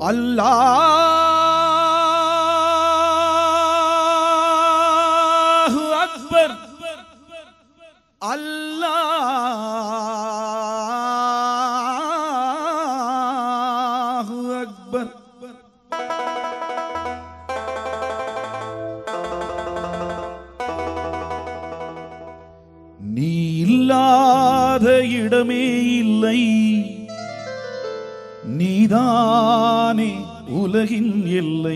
அல்லாஹு அக்பர் அல்லாஹு அக்பர் நீ இல்லாத இடமே இல்லை நீதானே உலகின் எல்லை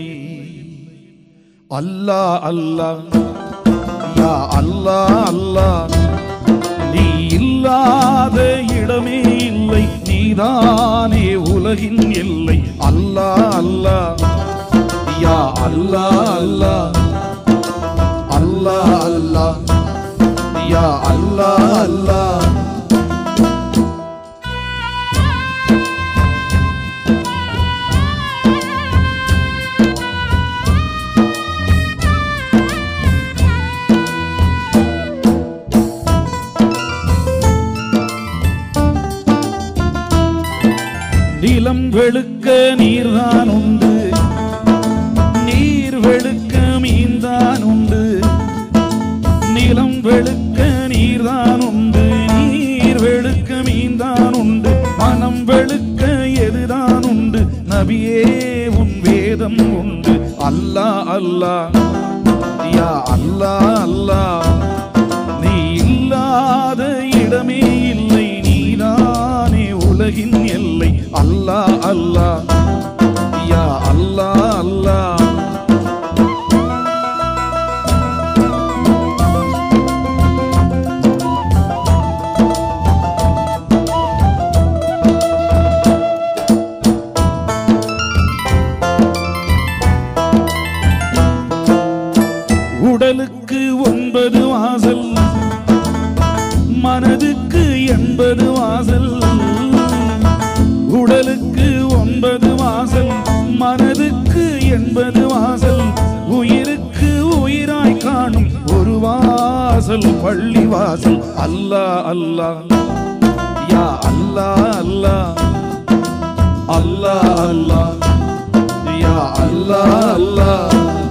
அல்லாஹ் அல்லாஹ் யா அல்லாஹ் அல்லாஹ் நீ இல்லாத இடமே இல்லை நீதானே உலகின் எல்லை அல்லாஹ் அல்லாஹ் யா அல்லாஹ் அல்லாஹ் அல்லாஹ் அல்லாஹ் யா அல்லாஹ் அல்லாஹ் நிலம் வெளுக்க நீர்தான் உண்டு நீர் வெளுக்க மீன்தான் உண்டு நிலம் வெளுக்க நீர்தான் உண்டு நீர் வெளுக்க மீன்தான் உண்டு மனம் வெளுக்க எதுதான் உண்டு நபியே உன் வேதம் உண்டு அல்லாஹ் அல்லாஹ் யா அல்லாஹ் அல்லாஹ் நீ இல்லாத இடமே இல்லை நீதானே உலகின் எல்லை அல்லாஹ் அல்லாஹ் யா அல்லாஹ் அல்லாஹ் உடலுக்கு ஒன்பது வாசல் மனதுக்கு எண்பது வாசல் உடலுக்கு ஒன்பது வாசல் மனதுக்கு எண்பது வாசல் உயிருக்கு உயிராய் காணும் ஒரு வாசல் பள்ளி வாசல் அல்லாஹ் அல்லாஹ் யா அல்லாஹ் அல்லாஹ் அல்லாஹ் அல்லாஹ் யா அல்லாஹ் அல்லாஹ்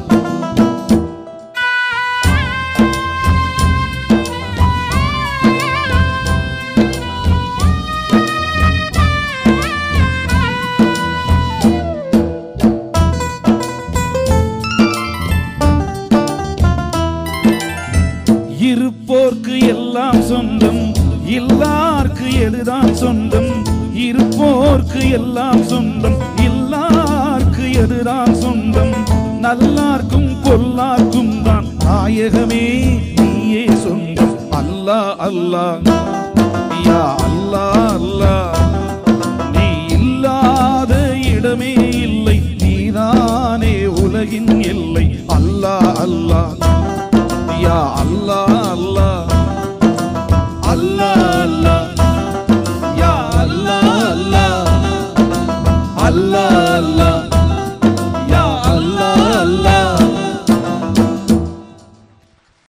இருப்போர்க்கு எல்லாம் சொந்தம் இல்லார்க்கு எதுதான் சொந்தம் இருப்போர்க்கு எல்லாம் சொந்தம் இல்லார்க்கு எதுதான் சொந்தம் நல்லார்க்கும் கொல்லார்க்கும் தான் நாயகமே நீயே சொந்தம் அல்லாஹ் அல்லாஹ் யா அல்லாஹ் அல்லாஹ் நீ இல்லாத இடமே இல்லை நீதானே உலகின் எல்லை அல்லாஹ் அல்லாஹ் யா